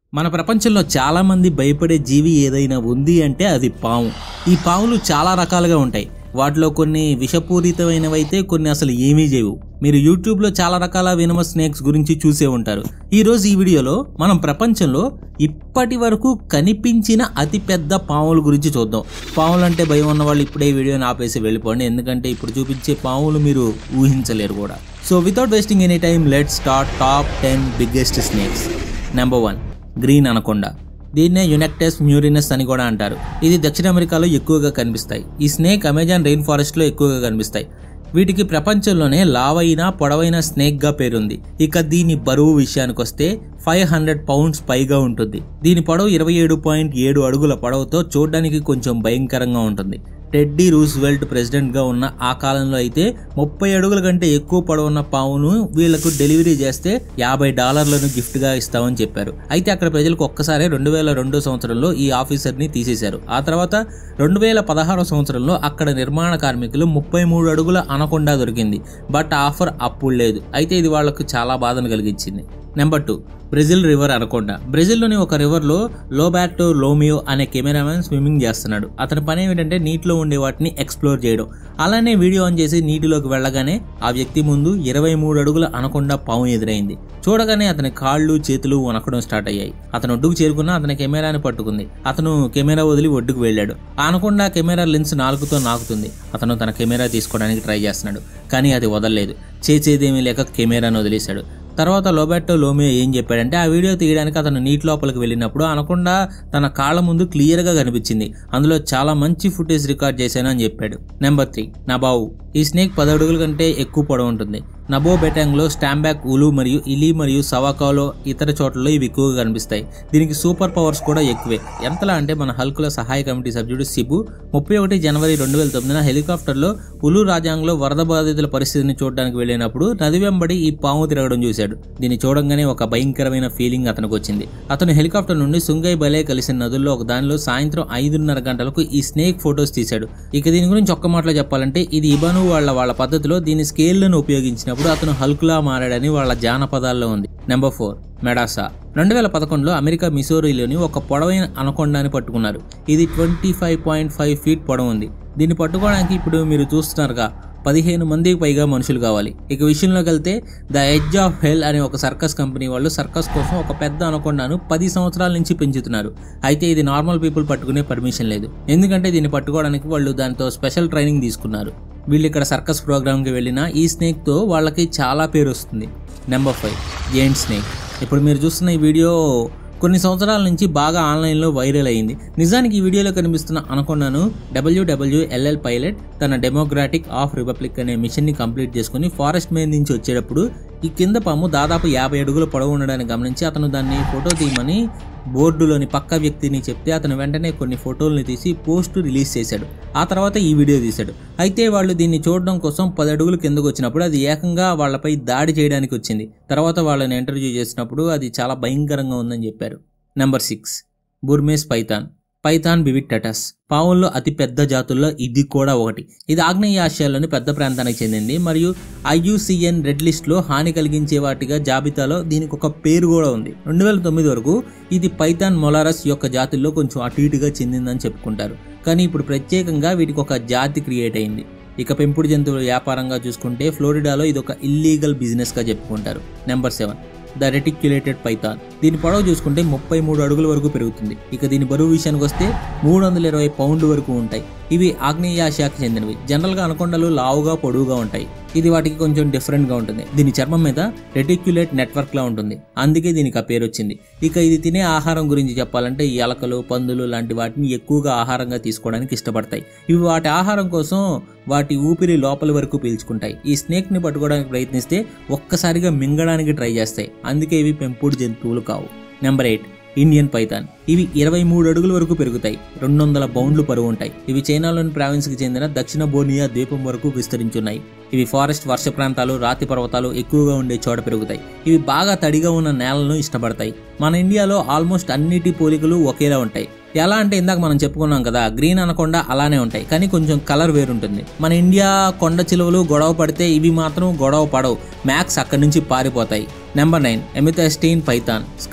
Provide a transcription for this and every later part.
మన ప్రపంచంలో చాలా మంది భయపడే జీవి ఏదైనా ఉంది అంటే అది పాము ఈ పాములు చాలా రకాలుగా ఉంటాయి వాటిలో కొన్ని విషపూరితమైనవైతే కొన్ని అసలు ఏమీ చేయవు మీరు యూట్యూబ్లో చాలా రకాల వినమ స్నేక్స్ గురించి చూసే ఉంటారు ఈరోజు ఈ వీడియోలో మనం ప్రపంచంలో ఇప్పటి వరకు కనిపించిన అతిపెద్ద పాముల గురించి చూద్దాం పాములు అంటే భయం ఉన్న వాళ్ళు ఇప్పుడే ఈ వీడియోని ఆపేసి వెళ్ళిపోండి ఎందుకంటే ఇప్పుడు చూపించే పాములు మీరు ఊహించలేరు కూడా so without wasting any time let start top ten biggest snakes number one green anaconda దీన్నే యునెక్టెస్ మ్యూరినస్ అని కూడా అంటారు ఇది దక్షిణ అమెరికాలో ఎక్కువగా కనిపిస్తాయి ఈ స్నేక్ అమెజాన్ రెయిన్ ఫారెస్ట్లో ఎక్కువగా కనిపిస్తాయి వీటికి ప్రపంచంలోనే లావైన పొడవైన స్నేక్గా పేరుంది ఇక దీని బరువు విషయానికి వస్తే ఫైవ్ హండ్రెడ్ పౌండ్స్ పైగా ఉంటుంది దీని పొడవు ఇరవై ఏడు పాయింట్ ఏడు అడుగుల పొడవుతో చూడడానికి కొంచెం భయంకరంగా ఉంటుంది టెడ్డీ రూస్వెల్ట్ ప్రెసిడెంట్గా ఉన్న ఆ కాలంలో అయితే ముప్పై అడుగుల కంటే ఎక్కువ పొడవున్న పావును వీళ్లకు డెలివరీ చేస్తే యాభై డాలర్లను గిఫ్ట్గా ఇస్తామని చెప్పారు అయితే అక్కడ ప్రజలకు ఒక్కసారి రెండు వేల రెండో సంవత్సరంలో ఈ ఆఫీసర్ని తీసేశారు ఆ తర్వాత రెండు వేల పదహారో సంవత్సరంలో అక్కడ నిర్మాణ కార్మికులు ముప్పై మూడు అడుగుల అనకుండా దొరికింది బట్ ఆఫర్ అప్పుడు లేదు అయితే ఇది వాళ్లకు చాలా బాధను కలిగించింది number two Brazil river anaconda బ్రెజిల్లోని ఒక రివర్లో లోబాటో లోమియో అనే కెమెరామెన్ స్విమ్మింగ్ చేస్తున్నాడు అతని పని ఏమిటంటే నీటిలో ఉండే వాటిని ఎక్స్ప్లోర్ చేయడం అలానే వీడియో ఆన్ చేసి నీటిలోకి వెళ్ళగానే ఆ వ్యక్తి ముందు ఇరవై మూడు అడుగుల అనకొండ పాము ఎదురైంది చూడగానే అతని కాళ్ళు చేతులు వనకడం స్టార్ట్ అయ్యాయి అతను ఒడ్డుకు చేరుకున్న అతని కెమెరాని పట్టుకుంది అతను కెమెరా వదిలి ఒడ్డుకు వెళ్ళాడు ఆనకొండ కెమెరా లెన్స్ నాలుగుతో నాకుతుంది అతను తన కెమెరా తీసుకోవడానికి ట్రై చేస్తున్నాడు కానీ అది వదలలేదు చేసేదేమీ లేక కెమెరాను వదిలేశాడు తర్వాత లోబెట్టో లోమియో ఏం చెప్పాడంటే ఆ వీడియో తీయడానికి అతను నీటి లోపలికి వెళ్ళినప్పుడు అనకుండా తన కాళ్ళ ముందు క్లియర్గా కనిపించింది అందులో చాలా మంచి ఫుటేజ్ రికార్డ్ చేశాను అని చెప్పాడు నెంబర్ త్రీ నబావు ఈ స్నేక్ పది అడుగుల కంటే ఎక్కువ పొడవు ఉంటుంది నబో బెటాంగ్లో స్టాంబ్యాక్ ఉలు మరియు ఇలి మరియు సవాకాలో ఇతర చోట్లలో ఇవి ఎక్కువగా కనిపిస్తాయి దీనికి సూపర్ పవర్స్ కూడా ఎక్కువే ఎంతలా అంటే మన హల్కుల సహాయ కమిటీ సభ్యుడు సిబు ముప్పై ఒకటి జనవరి రెండు వేల తొమ్మిదిన హెలికాప్టర్లో ఉలు రాజాంగ్లో వరద బాధితుల పరిస్థితిని చూడడానికి వెళ్ళినప్పుడు నది వెంబడి ఈ పాము తిరగడం చూశాడు దీన్ని చూడంగానే ఒక భయంకరమైన ఫీలింగ్ అతనికి వచ్చింది అతను హెలికాప్టర్ నుండి సుంగై బలే కలిసిన నదుల్లో ఒక దానిలో సాయంత్రం ఐదున్నర గంటలకు ఈ స్నేక్ ఫొటోస్ తీశాడు ఇక దీని గురించి ఒక్క మాటలో చెప్పాలంటే ఇది ఇబను వాళ్ళ వాళ్ళ పద్ధతిలో దీని స్కేల్లను ఉపయోగించినప్పుడు అతను హల్కులా మారాడని వాళ్ళ జానపదాల్లో ఉంది నెంబర్ ఫోర్ మెడాసా రెండు వేల పదకొండులో అమెరికా మిసోరీలోని ఒక పొడవైన అనకొండాని పట్టుకున్నారు ఇది twenty five point five feet పొడవు ఉంది దీన్ని పట్టుకోవడానికి ఇప్పుడు మీరు చూస్తున్నారుగా పదిహేను మందికి పైగా మనుషులు కావాలి ఇక విషయంలోకి వెళ్తే ద ఎడ్జ్ ఆఫ్ హెల్ అనే ఒక సర్కస్ కంపెనీ వాళ్ళు సర్కస్ కోసం ఒక పెద్ద అనకొండాను పది సంవత్సరాల నుంచి పెంచుతున్నారు అయితే ఇది నార్మల్ పీపుల్ పట్టుకునే పర్మిషన్ లేదు ఎందుకంటే దీన్ని పట్టుకోవడానికి వాళ్ళు దాంతో స్పెషల్ ట్రైనింగ్ తీసుకున్నారు వీళ్ళు ఇక్కడ సర్కస్ ప్రోగ్రామ్కి వెళ్ళిన ఈ స్నేక్తో వాళ్ళకి చాలా పేరు వస్తుంది నెంబర్ ఫైవ్ జెయింట్ స్నేక్ ఇప్పుడు మీరు చూస్తున్న ఈ వీడియో కొన్ని సంవత్సరాల నుంచి బాగా ఆన్లైన్లో వైరల్ అయింది నిజానికి ఈ వీడియోలో కనిపిస్తున్న అనుకున్నాను డబ్ల్యూడబ్ల్యూఎల్ఎల్ పైలట్ తన డెమోక్రాటిక్ ఆఫ్ రిపబ్లిక్ అనే మిషన్ని కంప్లీట్ చేసుకుని ఫారెస్ట్ మీద నుంచి వచ్చేటప్పుడు ఈ కింద పాము దాదాపు యాభై అడుగుల పొడవు ఉండడాన్ని గమనించి అతను దాన్ని ఫోటో తీయమని బోర్డులోని పక్క వ్యక్తిని చెప్తే అతను వెంటనే కొన్ని ఫోటోల్ని తీసి పోస్ట్ రిలీజ్ చేశాడు ఆ తర్వాత ఈ వీడియో తీశాడు అయితే వాళ్ళు దీన్ని చూడడం కోసం పది అడుగులు కిందకు వచ్చినప్పుడు అది ఏకంగా వాళ్ళపై దాడి చేయడానికి వచ్చింది తర్వాత వాళ్ళని ఇంటర్వ్యూ చేసినప్పుడు అది చాలా భయంకరంగా ఉందని చెప్పారు number six Burmese python python bivittatus పావుల్లో అతి పెద్ద జాతుల్లో ఇది కూడా ఒకటి ఇది ఆగ్నేయ ఆసియాలోని పెద్ద ప్రాంతానికి చెందింది మరియు ఐయుసిఎన్ రెడ్ లిస్ట్లో హాని కలిగించే వాటిగా జాబితాలో దీనికి ఒక పేరు కూడా ఉంది రెండు వేల తొమ్మిది వరకు ఇది పైథాన్ మొలారస్ యొక్క జాతుల్లో కొంచెం అటు ఇటుగా చెందిందని చెప్పుకుంటారు కానీ ఇప్పుడు ప్రత్యేకంగా వీటికి ఒక జాతి క్రియేట్ అయింది ఇక పెంపుడు జంతువుల వ్యాపారంగా చూసుకుంటే ఫ్లోరిడాలో ఇది ఒక ఇల్లీగల్ బిజినెస్గా చెప్పుకుంటారు number seven the reticulated python దీని పొడవు చూసుకుంటే ముప్పై మూడు అడుగుల వరకు పెరుగుతుంది ఇక దీని బరువు విషయానికి వస్తే మూడు వందల ఇరవై పౌండ్ వరకు ఉంటాయి ఇవి ఆగ్నేయాసియాకి చెందినవి జనరల్గా అనకొండలు లావుగా పొడవుగా ఉంటాయి ఇది వాటికి కొంచెం డిఫరెంట్గా ఉంటుంది దీని చర్మం మీద రెటిక్యులేట్ నెట్వర్క్లా ఉంటుంది అందుకే దీనికి ఆ పేరు వచ్చింది ఇక ఇది తినే ఆహారం గురించి చెప్పాలంటే ఈ ఎలకలు పందులు లాంటి వాటిని ఎక్కువగా ఆహారంగా తీసుకోవడానికి ఇష్టపడతాయి ఇవి వాటి ఆహారం కోసం వాటి ఊపిరి లోపలి వరకు పీల్చుకుంటాయి ఈ స్నేక్ని పట్టుకోవడానికి ప్రయత్నిస్తే ఒక్కసారిగా మింగడానికి ట్రై చేస్తాయి అందుకే ఇవి పెంపుడు జంతువులు కావు నెంబర్ ఎయిట్ ఇండియన్ పైథాన్ ఇవి ఇరవై మూడు అడుగుల వరకు పెరుగుతాయి రెండు వందల పౌండ్లు బరువు ఉంటాయి ఇవి చైనాలోని ప్రావిన్స్కి చెందిన దక్షిణ బోర్నియా ద్వీపం వరకు విస్తరించున్నాయి ఇవి ఫారెస్ట్ వర్ష ప్రాంతాలు రాతి పర్వతాలు ఎక్కువగా ఉండే చోట పెరుగుతాయి ఇవి బాగా తడిగా ఉన్న నేలను ఇష్టపడతాయి మన ఇండియాలో ఆల్మోస్ట్ అన్నిటి పోలికలు ఒకేలా ఉంటాయి ఎలా అంటే ఇందాక మనం చెప్పుకున్నాం కదా గ్రీన్ అనకుండా అలానే ఉంటాయి కానీ కొంచెం కలర్ వేరుంటుంది మన ఇండియా కొండ చిలువలు గొడవ పడితే ఇవి మాత్రం గొడవ పడవు మ్యాక్స్ అక్కడి నుంచి పారిపోతాయి number nine amethystine python scrub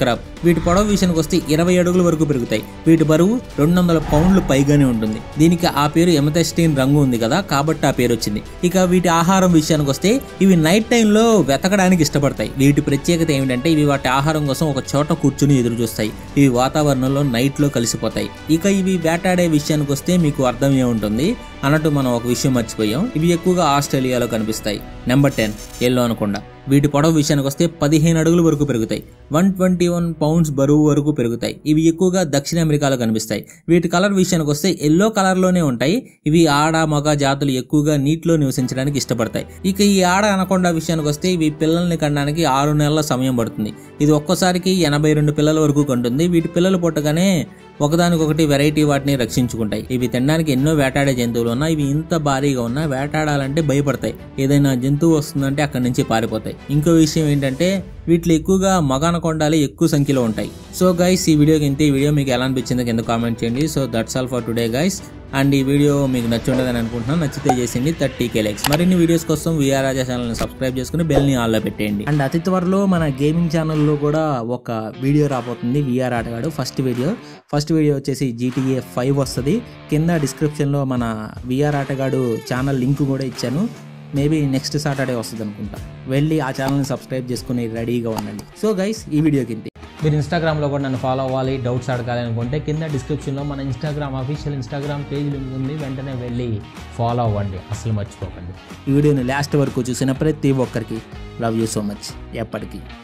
వీటి పొడవు విషయానికి వస్తే ఇరవై అడుగుల వరకు పెరుగుతాయి వీటి బరువు రెండు వందల పౌండ్లు పైగానే ఉంటుంది దీనికి ఆ పేరు ఎమథెస్టీన్ రంగు ఉంది కదా కాబట్టి ఆ పేరు వచ్చింది ఇక వీటి ఆహారం విషయానికి వస్తే ఇవి నైట్ టైంలో వెతకడానికి ఇష్టపడతాయి వీటి ప్రత్యేకత ఏమిటంటే ఇవి వాటి ఆహారం కోసం ఒక చోట కూర్చుని ఎదురు చూస్తాయి ఇవి వాతావరణంలో నైట్లో కలిసిపోతాయి ఇక ఇవి వేటాడే విషయానికి వస్తే మీకు అర్థం ఏముంటుంది అన్నట్టు మనం ఒక విషయం మర్చిపోయాం ఇవి ఎక్కువగా ఆస్ట్రేలియాలో కనిపిస్తాయి నెంబర్ టెన్ ఎల్లో అనకుండా వీటి పొడవు విషయానికి వస్తే పదిహేను అడుగుల వరకు పెరుగుతాయి వన్ ట్వంటీ వన్ పౌండ్స్ బరువు వరకు పెరుగుతాయి ఇవి ఎక్కువగా దక్షిణ అమెరికాలో కనిపిస్తాయి వీటి కలర్ విషయానికి వస్తే ఎల్లో కలర్లోనే ఉంటాయి ఇవి ఆడ మగ జాతులు ఎక్కువగా నీటిలో నివసించడానికి ఇష్టపడతాయి ఇక ఈ ఆడ అనకొండ విషయానికి వస్తే ఇవి పిల్లల్ని కనడానికి ఆరు నెలల సమయం పడుతుంది ఇది ఒక్కసారికి ఎనభై రెండు పిల్లల వరకు కంటుంది వీటి పిల్లలు పుట్టగానే ఒకదానికొకటి వెరైటీ వాటిని రక్షించుకుంటాయి ఇవి తినడానికి ఎన్నో వేటాడే జంతువులు ఉన్నా ఇవి ఇంత భారీగా ఉన్నా వేటాడాలంటే భయపడతాయి ఏదైనా జంతువు వస్తుందంటే అక్కడి నుంచి పారిపోతాయి ఇంకో విషయం ఏంటంటే వీటిలో ఎక్కువగా మగానకొండాలు ఎక్కువ సంఖ్యలో ఉంటాయి సో గైస్ ఈ వీడియోకి ఇంత ఈ వీడియో మీకు ఎలా అనిపించిందో కింద కామెంట్ చేయండి so that's all for today guys and ఈ వీడియో మీకు నచ్చి ఉండదని అనుకుంటున్నాను నచ్చితే చేసింది థర్టీ కే లైక్స్ మరిన్ని వీడియోస్ కోసం విఆర్ రాజా ఛానల్ని సబ్స్క్రైబ్ చేసుకుని బెల్ని ఆల్లో పెట్టేయండి అండ్ అతి త్వరలో మన గేమింగ్ ఛానల్లో కూడా ఒక వీడియో రాబోతుంది విఆర్ ఆటగాడు ఫస్ట్ వీడియో ఫస్ట్ వీడియో వచ్చేసి జీటీఏ ఫైవ్ వస్తుంది కింద డిస్క్రిప్షన్లో మన విఆర్ ఆటగాడు ఛానల్ లింక్ కూడా ఇచ్చాను మేబీ నెక్స్ట్ సాటర్డే వస్తుంది అనుకుంటా వెళ్ళి ఆ ఛానల్ని సబ్స్క్రైబ్ చేసుకుని రెడీగా ఉండండి సో గైస్ ఈ వీడియోకి ఇంతే మీరు ఇన్స్టాగ్రామ్లో కూడా నన్ను ఫాలో అవ్వాలి డౌట్స్ అడగాలి అనుకుంటే కింద డిస్క్రిప్షన్లో మన Instagram official Instagram page link ఉంది వెంటనే వెళ్ళి ఫాలో అవ్వండి అసలు మర్చిపోకండి ఈ వీడియోని లాస్ట్ వరకు చూసిన ప్రతి ఒక్కరికి లవ్ యూ సో మచ్ ఎప్పటికీ